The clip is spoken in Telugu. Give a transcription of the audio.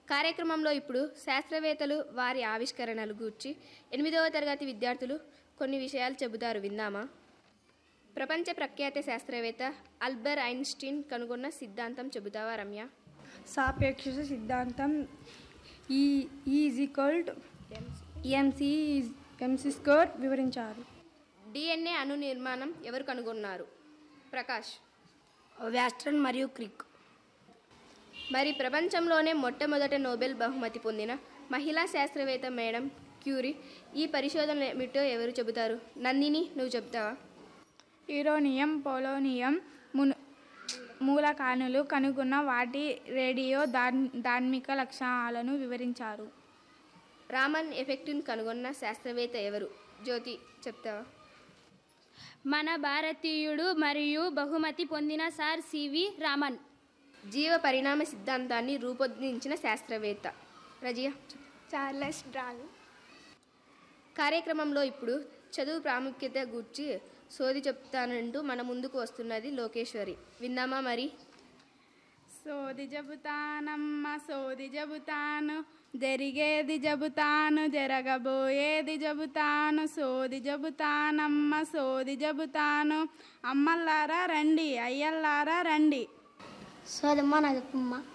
కార్యక్రమంలో ఇప్పుడు శాస్త్రవేత్తలు వారి ఆవిష్కరణలు గూర్చి ఎనిమిదవ తరగతి విద్యార్థులు కొన్ని విషయాలు చెబుతారు విందామా ప్రపంచ ప్రఖ్యాత శాస్త్రవేత్త అల్బర్ ఐన్స్టీన్ కనుగొన్న సిద్ధాంతం చెబుతావా రమ్య సాపేక్ష సిద్ధాంతం E is equal to MC MC square వివరించారు డిఎన్ఏ అణు నిర్మాణం ఎవరు కనుగొన్నారు ప్రకాష్ వ్యాస్ట్రన్ మరియు క్రిక్ మరి ప్రపంచంలోనే మొట్టమొదట నోబెల్ బహుమతి పొందిన మహిళా శాస్త్రవేత్త మేడం క్యూరీ ఈ పరిశోధన ఏమిటో ఎవరు చెబుతారు నందిని నువ్వు చెప్తావా యురోనియం పోలోనియం మును మూలకాణులు కనుగొన్న వాటి రేడియో దార్ ధార్మిక లక్షణాలను వివరించారు రామన్ ఎఫెక్ట్ని కనుగొన్న శాస్త్రవేత్త ఎవరు జ్యోతి చెప్తావా మన భారతీయుడు మరియు బహుమతి పొందిన సార్ సివి రామన్ జీవ పరిణామ సిద్ధాంతాన్ని రూపొందించిన శాస్త్రవేత్త రజియా చెప్పు. చార్లెస్ డ్రాల్ కార్యక్రమంలో ఇప్పుడు చదువు ప్రాముఖ్యత గూర్చి సోది చెప్తానంటూ మన ముందుకు వస్తున్నది లోకేశ్వరి విందామా మరి సోది చెబుతానమ్మ సోది చెబుతాను జరిగేది చెబుతాను జరగబోయేది చెబుతాను సోది చెబుతానమ్మ సోది చెబుతాను అమ్మల్లారా రండి అయ్యల్లారా రండి సోదమ్మా నా చెప్పమ్మా